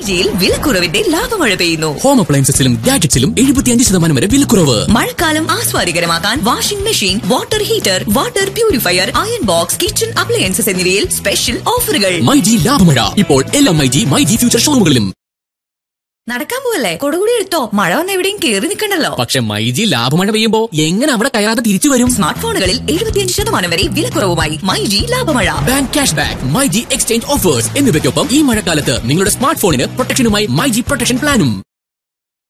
മൈജിയിൽ വിലക്കുറവിന്റെ ലാഭമഴ പെയ്യുന്നു ഹോം അപ്ലയൻസസിലും ഗാഡ്ജറ്റ്സിലും എഴുപത്തിയഞ്ച് ശതമാനം വരെ വിലക്കുറവ് മഴക്കാലം ആസ്വാദികരമാക്കാൻ washing machine water heater water purifier iron box kitchen appliances എന്നിവയിൽ സ്പെഷ്യൽ ഓഫറുകൾ മൈജി ലാഭമഴ ഇപ്പോൾ എല്ലാ മൈജി മൈജി ഫ്യൂച്ചർ ഷോറൂമുകളിലും നടക്കാൻ പോവല്ലേ കൊടുകൂടി എടുത്തോ മഴ വന്ന് എവിടെയും കേറി നിൽക്കണ്ടല്ലോ പക്ഷെ മൈജി ലാഭമഴ പെയ്യുമ്പോ എങ്ങനെ അവിടെ കയറാതെ തിരിച്ചു വരും സ്മാർട്ട് ഫോണുകളിൽ എഴുപത്തിയഞ്ച് ശതമാനം വരെ വിലക്കുറവുമായി മൈജി ലാഭമഴ bank cash back myG exchange offers എന്നിവയ്ക്കൊപ്പം ഈ മഴക്കാലത്ത് നിങ്ങളുടെ സ്മാർട്ട് ഫോണിന് പ്രൊട്ടക്ഷനുമായി മൈജി പ്രൊട്ടക്ഷൻ പ്ലാനും